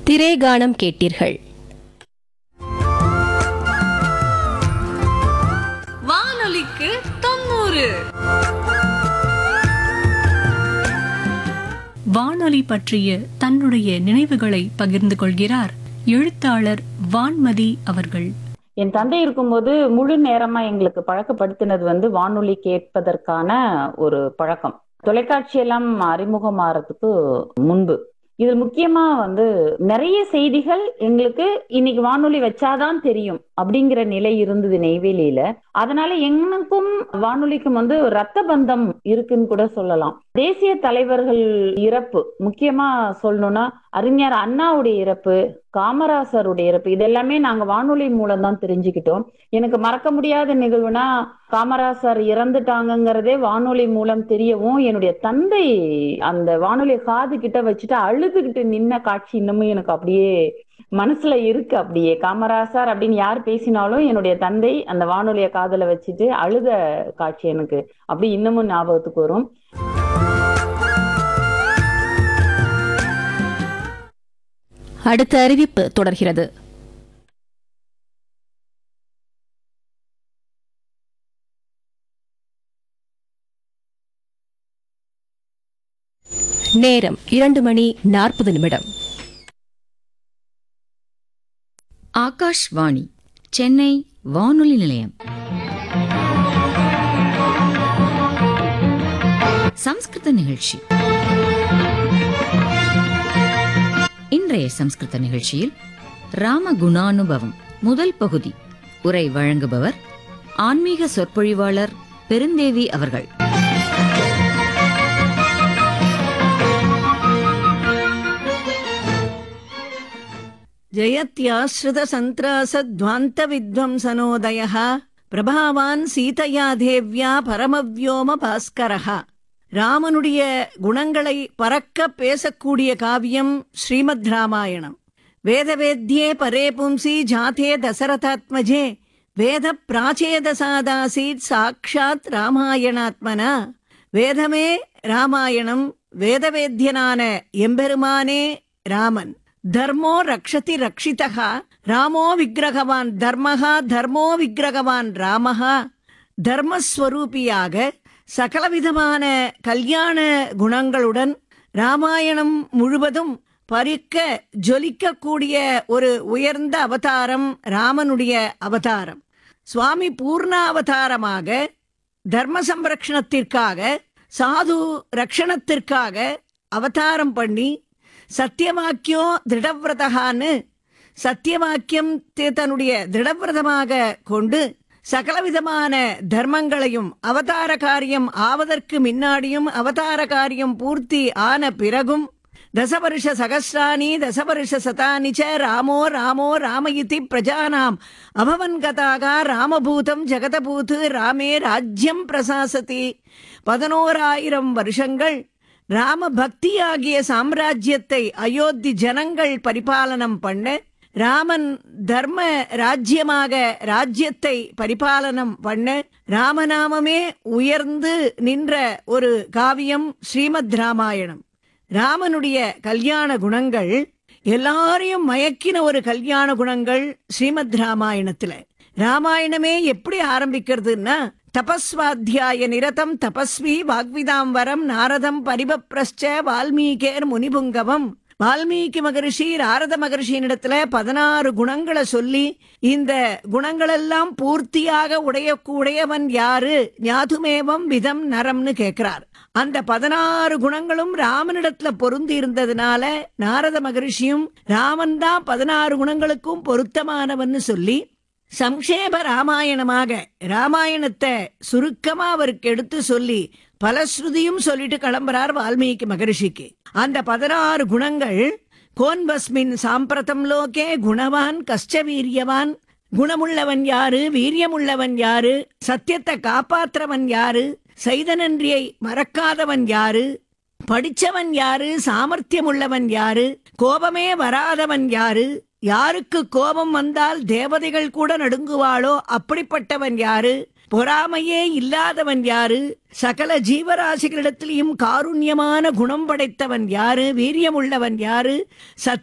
திரேகானம் கேட்டீர்கள் வானொலிக்கு தொண்ணூறு வானொலி பற்றிய தன்னுடைய நினைவுகளை பகிர்ந்து கொள்கிறார் எழுத்தாளர் வான்மதி அவர்கள் என் தந்தை இருக்கும்போது முழு நேரமா எங்களுக்கு பழக்கப்படுத்தினது வந்து வானொலி கேட்பதற்கான ஒரு பழக்கம் தொலைக்காட்சி எல்லாம் அறிமுகமாறதுக்கு முன்பு இதில் முக்கியமா வந்து நிறைய செய்திகள் எங்களுக்கு இன்னைக்கு வானொலி வச்சாதான் தெரியும் அப்படிங்கிற நிலை இருந்தது நெய்வேலியில அதனால எனக்கும் வானொலிக்கும் வந்து ரத்த பந்தம் இருக்குன்னு கூட சொல்லலாம் தேசிய தலைவர்கள் இறப்பு முக்கியமா சொல்லணும்னா அறிஞர் அண்ணாவுடைய இறப்பு காமராசருடைய இறப்பு இதெல்லாமே நாங்க வானொலி மூலம் தான் தெரிஞ்சுக்கிட்டோம் எனக்கு மறக்க முடியாத நிகழ்வுனா காமராசர் இறந்துட்டாங்கங்கிறதே வானொலி மூலம் தெரியவும் என்னுடைய தந்தை அந்த வானொலியை காது கிட்ட வச்சுட்டு அழுதுகிட்டு நின்ன காட்சி இன்னமும் எனக்கு அப்படியே மனசுல இருக்கு அப்படியே காமராசர் அப்படின்னு யார் பேசினாலும் என்னுடைய தந்தை அந்த வானொலியை காதுல வச்சுட்டு அழுத காட்சி எனக்கு அப்படி இன்னமும் ஞாபகத்துக்கு வரும் அடுத்த அறிவிப்பு தொடர்கிறது நேரம் இரண்டு மணி நாற்பது நிமிடம் ஆகாஷ்வாணி சென்னை வானொலி நிலையம் சம்ஸ்கிருத நிகழ்ச்சி இன்றைய சம்ஸ்கிருத நிகழ்ச்சியில் ராமகுணானுபவம் முதல் பகுதி உரை வழங்குபவர் ஆன்மீக சொற்பொழிவாளர் பெருந்தேவி அவர்கள் जयत्याश्रितसन्त्रासध्वान्तविध्वंसनोदयः பிரபாவான் சீதையா தேவ்யா பரமவ்யோம பாஸ்கரஹா ராமனுடைய குணங்களை பறக்க பேசக்கூடிய காவியம் ஸ்ரீமத் ராமாயணம் வேதவேத்யே பரே பும்சி ஜாதே தசரதாத்மஜே வேத பிராச்சேதசாதாசீத் சாக்ஷாத் ராமாயணாத்மனா வேதமே ராமாயணம் வேதவேத்யனான எம்பெருமானே ராமன் தர்மோ ரக்ஷதி ரக்ஷிதா ராமோ விக்கிரகவான் தர்மஹா தர்மோ விக்கிரகவான் ராமஹா தர்மஸ்வரூபியாக சகலவிதமான கல்யாண குணங்களுடன் ராமாயணம் முழுவதும் பறிக்க ஜொலிக்கக்கூடிய ஒரு உயர்ந்த அவதாரம் ராமனுடைய அவதாரம் சுவாமி பூர்ணாவதாரமாக தர்ம சம்ரக்ஷணத்திற்காக சாது ரக்ஷணத்திற்காக அவதாரம் பண்ணி சத்தியவாக்கியம் திருடவிரதகான்னு சத்தியவாக்கியம் தி- தன்னுடைய திருடவிரதமாக கொண்டு சகலவிதமான தர்மங்களையும் அவதார காரியம் ஆவதற்கு முன்னாடியும் அவதார காரியம் பூர்த்தி ஆன பிறகும் தசவருஷ சகசிராணி தசவருஷ சதானி ச ராமோ ராமோ ராம இதி பிரஜானாம் அபவன் கதாக ராமபூதம் ஜெகதபூத் ராமே ராஜ்யம் பிரசாசதி பதினோராயிரம் வருஷங்கள் ராம பக்தியாகிய சாம்ராஜ்யத்தை அயோத்தி ஜனங்கள் பரிபாலனம் பண்ண ராமன் தர்ம ராஜ்யமாக ராஜ்யத்தை பரிபாலனம் பண்ண ராமநாமமே உயர்ந்து நின்ற ஒரு காவியம் ஸ்ரீமத் ராமாயணம் ராமனுடைய கல்யாண குணங்கள் எல்லாரையும் மயக்கின ஒரு கல்யாண குணங்கள் ஸ்ரீமத் ராமாயணத்துல ராமாயணமே எப்படி ஆரம்பிக்கிறதுன்னா தபஸ்வாத்தியாய நிரதம் தபஸ்வி வாக்விதாம் வரம் நாரதம் பரிபப்ரஸ்ச வால்மீகேர் முனிபுங்கவம் வால்மீகி மகரிஷி நாரத மகரிஷியினிடத்துல பதினாறு குணங்களை சொல்லி இந்த குணங்களெல்லாம் பூர்த்தியாக உடைய உடையவன் யாரு ஞாதுமேவம் விதம் நரம்னு கேட்கிறார் அந்த பதினாறு குணங்களும் ராமனிடத்துல பொருந்தி இருந்ததுனால நாரத மகரிஷியும் ராமன் தான் பதினாறு குணங்களுக்கும் பொருத்தமானவன்னு சொல்லி சம்ஷேப ராமாயணமாக ராமாயணத்தை சுருக்கமா அவருக்கு எடுத்து சொல்லி பலஸ்ருதியும் சொல்லிட்டு கிளம்புறார் வால்மீகி மகரிஷிக்கு அந்த பதினாறு குணங்கள் கோன்வஸ்மின் சாம்பிரதம் லோகே குணவான் கஷ்ட வீரியவான் குணமுள்ளவன் யாரு வீரியமுள்ளவன் யாரு சத்தியத்தை காப்பாத்துறவன் யாரு செய்தனன்றியை மறக்காதவன் யாரு படிச்சவன் யாரு சாமர்த்தியம் உள்ளவன் யாரு கோபமே வராதவன் யாரு யாருக்கு கோபம் வந்தால் தேவதைகள் கூட நடுங்குவாளோ அப்படிப்பட்டவன் யாரு பொறாமையே இல்லாதவன் யாரு சகல ஜீவராசிகளிடத்திலையும் காருண்யமான குணம் படைத்தவன் யாரு வீரியமுள்ளவன் யாரு சத்